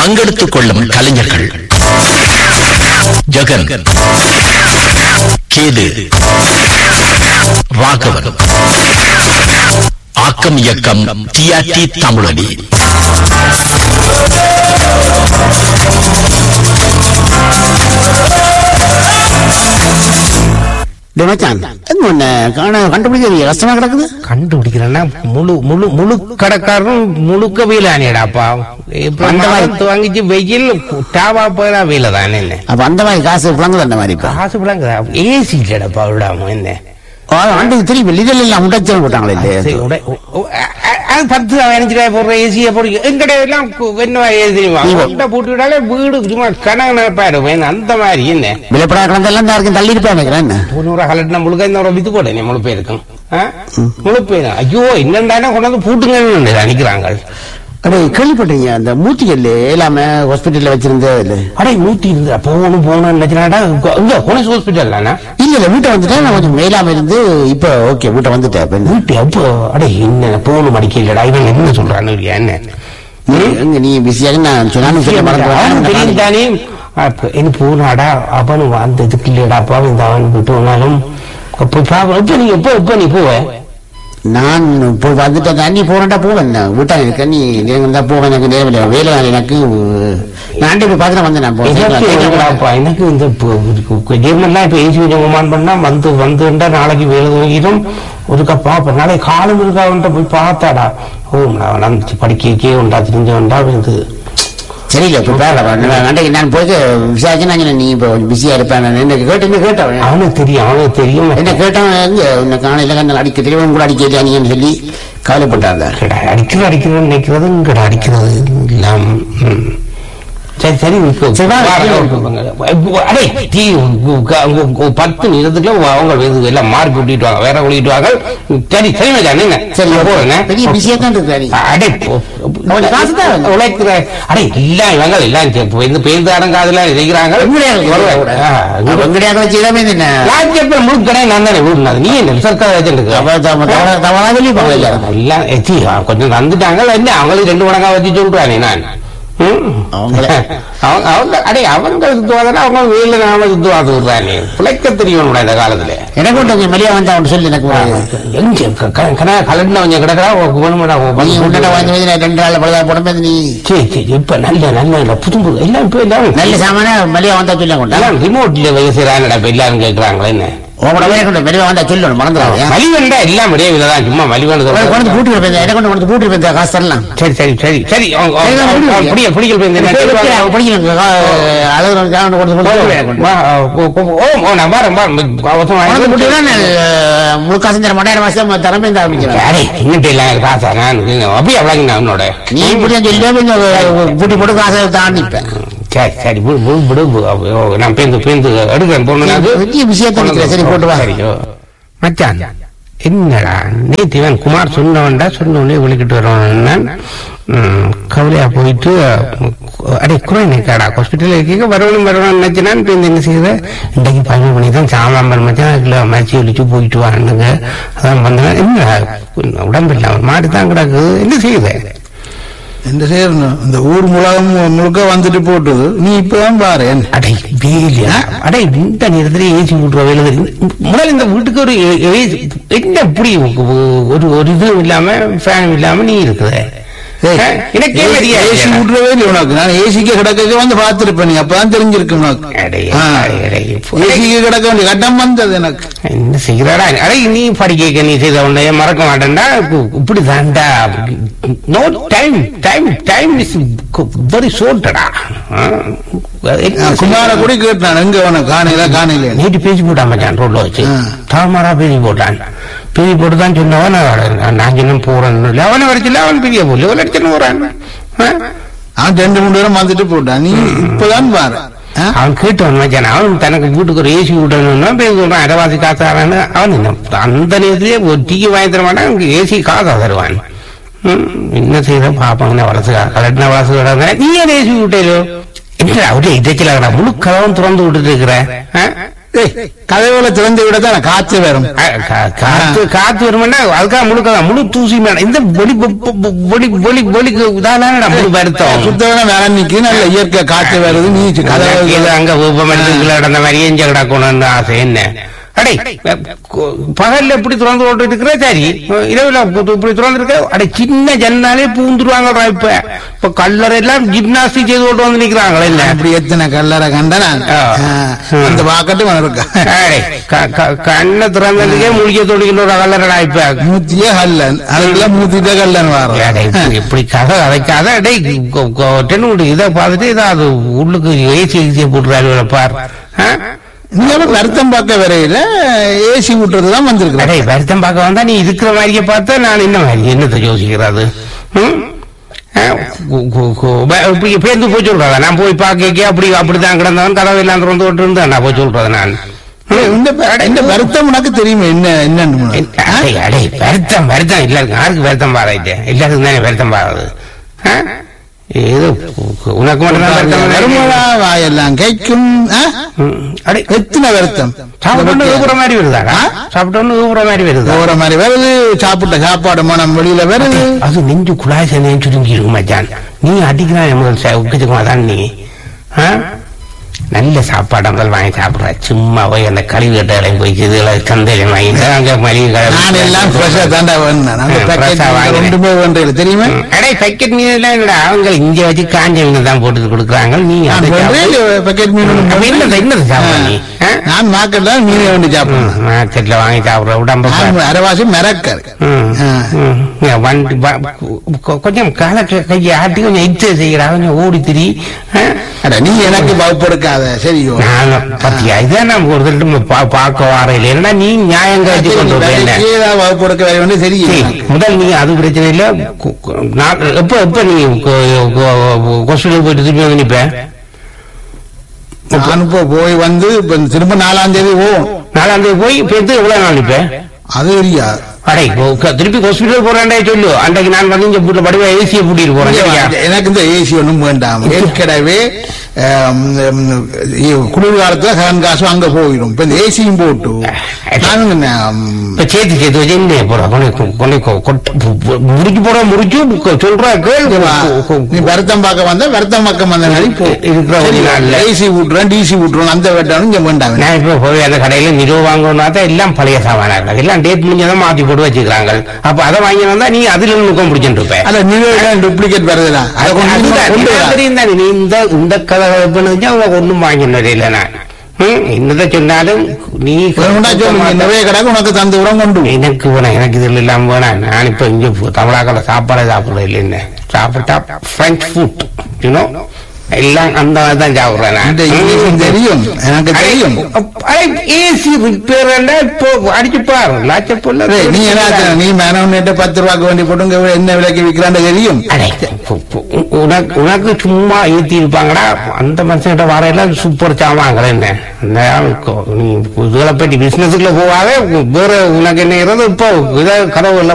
பங்கெடுத்துக் கொள்ளும் கலைஞர்கள் ஜெகன் கேது ராகவன் ஆக்கம் இயக்கம் டிஆர்டி தமிழொலி டேய் மச்சான் என்ன உன்னை காண கண்டுபிடிக்கிறது கஷ்டமா கிடக்குது கண்டுபிடிக்கிறேன்னா முழு முழு முழு கடைக்காரரும் முழுக்க வெயிலானேடாப்பா இப்ப அந்த மாதிரி- மரத்து வாங்கிச்சு வெயில் டாவா போயிடா வெயில தானே என்ன அப்ப அந்த மாதிரி காசு புழங்குது அந்த மாதிரி இப்ப காசு விடாங்க ஏசி இல்லடப்பா விடாம என்ன ஓ, ஆண்டுக்கு திருப்பி லிடல் எல்லாம் முட்டச்சல் போட்டாங்களே சரி, இல்லையா உட- உ- உ- அ- அ- அது பத்து ரூபா பதினஞ்சு ரூபாய் போடுற ஏசியை போடுங்க எங்கட எல்லாம் கு- என்ன ஏசி தெரியுமா நீ- கொண்டை போட்டு விடாலே வீடு சும்மா கணக்கு பாரு அந்த மாதிரி என்ன விலைப்படா கலந்தெல்லாம் தான் இருக்கும் தள்ளி இருப்பேன் நினைக்கிறேன் என்ன தொண்ணூறு கலட்டின முழுக்க இந்த ஒரு வித்து போட நீ முழு பேருக்கும் ஆ? முழு பேரு ஐயோ என்னண்டானே கொண்டு வந்து பூட்டுங்கன்னு நினைக்கிறாங்க அடே கேள்விப்பட்டீங்க அந்த மூத்திக்கல் எல்லாமே ஹாஸ்பிட்டல்ல வச்சிருந்த இல்ல அடே நூத்தி இருந்தா போகணும் போகணும் நினைச்சாடா இங்க குணஸ் ஹாஸ்பிட்டல் தானே இல்ல இல்ல வீட்டை வந்துட்டேன் நான் கொஞ்சம் மேலாம இருந்து இப்ப ஓகே வீட்டை வந்துட்டேன் இப்ப என்ன? வீட்டு அப்போ அடே என்ன போகணும் மடிக்க இல்லடா இவன் என்ன சொல்றான்னு இல்லையா என்ன நீ எங்க நீ பிஸியாக நான் சொன்னாலும் சொல்ல அவனுக்கு தெரியும் மறந்து தானே அப்ப என்ன போனாடா அவனு வந்ததுக்கு இல்லடா அப்பா இந்த அவன் விட்டு வந்தாலும் அப்ப பாவம் இப்ப நீ எப்போ எப்ப நீ போவ நான் போய் வந்துட்டேன் தான் நீ போறேன்டா போவேன் நான் வீட்டா இருக்க நீ இருந்தா போவேன் எனக்கு நேரம் இல்லை வேலை வேலை எனக்கு நான் ஆண்டி போய் பார்த்து வந்தேன் நான் எனக்கு போய் என்னடாப்பா, எனக்கு இந்த ஜெர்மன்லாம் இப்ப ஏசி ஜெர்மன் பண்ணா வந்து வந்துட்டா நாளைக்கு வேலை துவங்கிடும் ஒரு கப்பா அப்ப நாளைக்கு காலம் இருக்காவன்ட்ட போய் பார்த்தாடா ஓ நான் நடந்துச்சு படிக்கே உண்டா தெரிஞ்ச உண்டா இது சரியில்லை இப்போ அன்றைக்கு நான் போய் விசாரிச்சு நான் சொன்னேன், நீ இப்போ பிஸியா இருப்பேன் நான் என்ன கேட்டு என்ன கேட்டவன் அவனுக்கு தெரியும் அவனுக்கு தெரியும் என்ன கேட்டவன் எங்க உன்னை காணையில கண்ணல் அடிக்க தெரியவன் கூட அடிக்க நீங்கன்னு சொல்லி கவலைப்பட்டாங்க கடா அடிக்கிறது அடிக்கிறது நினைக்கிறது இங்கடா அடிக்கிறது இல்லாம் ம். சரி சரி இப்போ சரி, வா, வார- கீழே இப்போ, அடே டீ உ- க- உ- உ- பத்து நிமிடத்துக்குள்ள அவங்க இது எல்லாம் மார்க் விட்டுட்டு வாங்க வேற விட்டுட்டு வாங்க சரி சரி மச்சான் என்ன சரி போறேன் பெரிய பிஸியா தான் இருக்கிறாரு அடே போ- அவனுக்கு காசு தான். உழைக்கிற அடே எல்லாம் இவங்க எல்லாம் சே- பேருந்து பேருந்து அடங்காதுல இருக்கிறாங்க வெங்கடியாக வச்சு இடமே என்ன ராஜ்யப்ப முழு கடை நான் தானே விடுனது நீ என்ன சர்க்கார் ஏஜென்ட் தவறா சொல்லி போகல எல்லாம் ஏச்சி, கொஞ்சம் தந்துட்டாங்க என்ன அவங்களுக்கு ரெண்டு மடங்கா வச்சு சொல்றானே நான் ம். அவங்கள- அவங்க அவங்க அடே அவங்க சுத்துவாதானே அவங்க வெயில நாம சுத்துவாது விடுறானே பிழைக்க தெரியும் இந்த காலத்துல எனக்கு கொஞ்சம் வெளியே வந்தா அவன் சொல்லி எனக்கு ஒரு- எங்க க- க- கனா கலட்டின கொஞ்சம் கிடக்கிறா வேணுமாடா நீ உன்னிட்ட வந்து வந்து நான் ரெண்டு நாள் பழுதா போடும்போது நீ சரி சரி இப்ப நல்ல நல்ல நல்ல புது புது எல்லாம் இப்ப எல்லாம் நல்ல சாமான வெளியே வந்தா சொல்ல கொண்டா எல்லாம் ரிமோட்ல வயசுறாங்கடா இப்ப எல்லாரும் கேட்கறாங்களே என்ன உங்களோட வேலை கொண்டு வெளியே வந்தா சொல்லணும் மறந்துடாது மலிவண்டா எல்லாம் ஒரே விததான் சும்மா மலிவண்டு கொண்டு கூட்டி இருப்பேன் எனக்கு கொண்டு கொண்டு கூட்டி இருப்பேன் காசு தரலாம் சரி சரி சரி சரி அவங்க- சரி, நான் அவங்க- முடிவு. பிடிக்கல் பிடிக்கல் போய் இந்த நேரத்துல வாங்க. படிக்கணும் அழகு கொண்டு கொண்டு கொண்டு வா, ஓ, ஓ, ஓ, ஓ, நான் வரேன், வரேன். அவசரம் உனக்கு வாங்கி- குட்டினா முழு காசு தர மாட்டேன் மாசம் திறமை இந்த ஆரம்பிக்கிறேன் அடே, இங்கிட்ட எல்லாம் காசா நான் அப்படியே அவ்வளவு நான் உன்னோட நீ இப்படி சொல்லி கொஞ்சம் பூட்டி போட்டு காசை தாண்டிப்பேன் சரி சரி விடு விடு விடு விடு. ஓ, நான் பேந்து பேந்து எடுக்கிறேன் பொண்ணு பெரிய விஷயத்தை நினைக்கிறேன் சரி போட்டு வா சரியோ மச்சான் என்னடா நேத்து இவன் குமார் சொன்னவன்டா சொன்ன உடனே விളിக்கிட்டு வரவன் கவலையா போயிட்டு அடே குறைநேக்காடா ஹாஸ்பிட்டல் இருக்கீங்க வரணும் வரணும் நினைச்சினான் இப்போ என்ன செய்யுது இன்றைக்கு பதினொரு மணி தான் சாமான் மச்சான் இல்லை மச்சி ஒழிச்சு போயிட்டு வாண்டுங்க அதான் வந்தேன் என்ன உடம்பு இல்லாம மாடு தான் கிடக்குது என்ன செய்யுது என்ன செய்யணும் இந்த ஊர் முழகம் முழுக்க வந்துட்டு போட்டுது நீ இப்பதான் பாரு என்ன அடே வேலியா அடே இந்த நேரத்துல ஏசி விட்டுற வேலை தெரியும் முதல்ல இந்த வீட்டுக்கு ஒரு ஏ- ஏசி என்ன இப்படி ஒரு ஒரு இதுவும் இல்லாம ஃபேன் இல்லாம நீ இருக்குது எனக்கே தெரியாது ஏசி விட்டுறவே இல்லை உனக்கு நான் ஏசிக்கு கிடக்க வந்து பார்த்திருப்பேன் நீ அப்பதான் தெரிஞ்சிருக்கு உனக்கு அடே, ஆ. அடே, அடே, ஏசிக்கு கிடக்க வேண்டிய கட்டம் வந்தது எனக்கு என்ன செய்கிறாடா அடே நீ படிக்க நீ செய்த உடனே மறக்க மாட்டேன்டா இப்படி தாண்டா no time time time is very ஷோர்ட்டடா நான் குமார கூட கேட்டான் எங்க உனக்கு காணையில காணையில நேற்று பேசி போட்டான் மச்சான் ரோட்ல வச்சு ஆ. தாமரா பேசி போட்டான் பேசி போட்டு தான் சொன்னவன் நான் நான் சொன்ன போறேன் அவனை வரைச்சில அவன் பெரிய போல ஒரு லட்சம் போறான் ஆ? அவன் ரெண்டு மூணு பேரும் வந்துட்டு போட்டான் நீ இப்பதான் பாரு ஆ? அவன் கேட்டவன் மச்சான் அவன் தனக்கு வீட்டுக்கு ஒரு ஏசி விட்டணும்னா பேசி சொல்றான் இடவாசி காசு தரான்னு அவன் என்ன அந்த நேரத்திலேயே ஒரு டீ வாங்கி தர மாட்டான் ஏசி காசா தருவான் ம், என்ன செய்யற பாப்பாங்க வளசு கலட்டின வளசு கிடங்க நீ ஏன் ஏசி விட்டேலோ என்ன அவரே இதச்சிலாகடா முழு கதவும் திறந்து விட்டுட்டு இருக்கிற ஆ? ஏய், கதவுல திறந்து விட தான் காய்ச்சல் வரும் அஹ், கா- காத்து காத்து வருமானா அதுக்காக முழுக்க முழு தூசி மேல இந்த ஒளி பொ- பொ- ஒளி ஒளி ஒளிக்கு இதானடா முழு வருத்தம் சுத்தமான வேலை நிக்கி நல்ல இயற்கை காய்ச்சல் வருது நீ இது கதவு அங்க வெப்பமடைந்து நடந்த மாதிரி எஞ்ச கிடக்கணும்னு ஆசை என்ன அடே கு- பகல்ல இப்படி திறந்து போட்டு இருக்கிற சரி இரவுல இப்ப- இப்படி திறந்து இருக்க அடே சின்ன ஜன்னாலே பூந்துருவாங்கடா இப்ப இப்ப கல்லறை எல்லாம் ஜிம்னாஸ்டிக் செய்து கொண்டு வந்து நிக்கிறாங்களே இல்ல அப்படி எத்தனை கல்லறை கண்டனா ஆ. அந்த வாக்கட்டும் இருக்கா அடே, க- க- கண்ணை திறந்ததுக்கே முழிக்க தொடிக்கிற கல்லறடா இப்ப மூத்தியே கல்லன் அதுக்கெல்லாம் மூத்திட்டே கல்லன் அடே, வரும் இப்படி- இப்படி கதை கதைக்காத அடே கொ- கொ- டென்னு இதை பார்த்துட்டு இதை அது உள்ளுக்கு ஏசி ஏசியை போட்டுறாரு பார் ஆ? நீங்க எல்லாம் வருத்தம் பார்க்க வரையில ஏசி விட்டுறது தான் வந்திருக்கிறேன் அடே வருத்தம் பார்க்க வந்தா நீ இருக்கிற மாதிரியே பார்த்தா நான் என்ன மாதிரி என்னத்தை யோசிக்கிறது ம்? ஆ, கு- கு- கு- ப- இப்படி பேருந்து போய் சொல்றதா நான் போய் பார்க்க அப்படி அப்படிதான் கிடந்தவன் கதவு எல்லாம் திறந்து விட்டு இருந்தேன் நான் போய் சொல்றது நான் ம்? இந்த இந்த வருத்தம் உனக்கு தெரியுமே என்ன என்னன்னு அடே, அடே, வருத்தம் வருத்தம் எல்லாருக்கும் யாருக்கு வருத்தம் பாராயிட்டு எல்லாருக்கும் தானே வருத்தம் பாராது ஆ? ஏதோ கு- உனக்கு மட்டும் தான் வருத்தம் வருமலா வாயெல்லாம் கைக்கும் ஆ? ம். அடே எத்தனை வருத்தம் சாப்பிட்டோன்னு ஊப்புற மாதிரி வருதாடா சாப்பிட்டோன்னு ஊப்புற மாதிரி வருதா போற மாதிரி வருது சாப்பிட்ட சாப்பாடு மனம் வெளியில வருது அது நெஞ்சு குழாய் சனையும் சுருங்கி இருக்கும் மச்சான் நீ அடிக்கிறான் முதல் உக்கச்சுக்குமா தான் நீ ஆ? நல்ல சாப்பாடு முதல் வாங்கி சாப்பிடுற சும்மா போய் அந்த கழிவு கட்டைகளையும் போய் இதுல சந்தையில வாங்கி அங்க மளிகை கடை நான் எல்லாம் ஃப்ரெஷ்ஷா தாண்டா வேணும் அந்த ஆ, packet fresh ஆ வாங்குறேன். ரெண்டுமே வேண்டியது தெரியுமா ம். அடே பக்கெட் மீன் எல்லாம் இல்லடா அவங்க இங்க வச்சு காஞ்ச மீன் தான் போட்டு கொடுக்குறாங்க நீ நான் அதை சாப்பிடு. வேண்டிய packet மீன் ஒண்ணு அப்ப என்னது என்னது சாப்பிடுற நீ ஆ? நான் மார்க்கெட்ல மீன் வேண்டி சாப்பிடுவேன் மார்க்கெட்ல வாங்கி சாப்பிடுற உடம்ப பாரு. நான் அரைவாசி மிரக்கர் ம், ஆ. ம். இங்க வந்து ப- கொ- கொஞ்சம் கால க- கையை ஆட்டி கொஞ்சம் இச்சு செய்யறா கொஞ்சம் ஓடி திரி ஆ? அட நீ எனக்கு வகுப்பு எடுக்காத சரியோ நான் பத்தியா இதான் நம்ம ஒரு தடவை பா- பார்க்க வாரையில இல்லைன்னா நீ நியாயம் காட்சி கொண்டு வர என்ன ஏதாவது வகுப்பு எடுக்க வர வேண்டிய சரி, தெரியும் முதல் நீ அது பிரச்சனை இல்ல கு- கு- நான் எப்ப எப்ப நீ ஹாஸ்பிட்டல் போயிட்டு திரும்பி வந்து நிப்ப நான் இப்போ போய் வந்து இப்ப திரும்ப நாலாம் தேதி போகும் நாலாம் தேதி போய் இப்ப எது எவ்வளவு நாள் நிப்ப அது இல்லையா அடே கொ- க- திருப்பி ஹாஸ்பிட்டல் போறேன்டே சொல்லு அன்றைக்கு நான் வந்து இங்க வீட்டுல படுவா ஏசியை பூட்டிட்டு போறேன் சரியா? எனக்கு இந்த ஏசி ஒண்ணும் வேண்டாம் ஏற்கனவே ஆம், ம், இ- குளிர்காலத்துல கரண்ட் காசும் அங்க போயிடும் இப்ப இந்த ஏசியும் போட்டு நானும் என்ன, ம், இப்ப சேர்த்து சேர்த்து வச்சு என்ன போற கொண்டு கொண்டு கொ- கொட்டு- பு- பு- முடிச்சு போற முடிச்சு கொ- சொல்ற கேள் இங்க வா. கொ- கொ- நீ வருத்தம் பார்க்க வந்த வருத்தம் பக்கம் வந்த மாதிரி போ இருக்கிற ஒரு நாள்ல. ஏசி விட்டுறேன் டிசி விட்டுறோம் அந்த வேட்டாலும் இங்க வேண்டாம் நான் இப்ப போய் அந்த கடையில நிறுவ வாங்கணும்னா தான் எல்லாம் பழைய சாமானா இருக்கு எல்லாம் டேட் முடிஞ்சதான் மாத்தி போட்டு வச்சுக்கிறாங்க அப்ப அதை வாங்கி வந்தா நீ அதுல நுக்கம் பிடிச்சிட்டு இருப்ப அத நீங்க டூப்ளிகேட் வருதுல அதை கொண்டு வந்து அதுதான், கொண்டு எனக்கு வரா. தெரியும் தானே, நீ இந்த இந்த கதை பண்ணி அவங்க ஒண்ணும் வாங்கினது இல்லை நான் ம், என்னதான் சொன்னாலும் நீ வேணும்னா சொல்லு, நீ நிறைய கிடக்கு உனக்கு தந்து விட கொண்டு போ. எனக்கு வேணாம் எனக்கு இதுல இல்லாம வேணாம் நான் இப்ப இங்க பு- தமிழாக்கல சாப்பாடு சாப்பிடறது இல்லைன்னு சாப்பிட்டா பிரெஞ்ச் ஃபுட் யூனோ எல்லாம் அந்த மாதிரி தான் சாப்பிடுறேன் இந்த நான். இங்கிலீஷும் தெரியும் எனக்கு தெரியும் ஏசி ரிப்பேர் இப்போ அடிச்சு பாரு லாச்சப்பல்ல ஏய், நீ என்ன நீ மேனவன்கிட்ட பத்து ரூபாய்க்கு வேண்டி போட்டு இங்க என்ன விலைக்கு விக்கிறான்னு தெரியும் அடே, பு- பு- உனக்கு உனக்கு சும்மா ஏத்தி இருப்பாங்கடா அந்த மனுஷன்கிட்ட வரையில சூப்பர் சாமான்கள் என்ன இந்த ஆளுக்கு நீ இதுகளை பற்றி பிசினஸ்க்குள்ள போவாவே வேற உனக்கு என்ன இருந்து இப்போ இதை கதவு எல்லாம்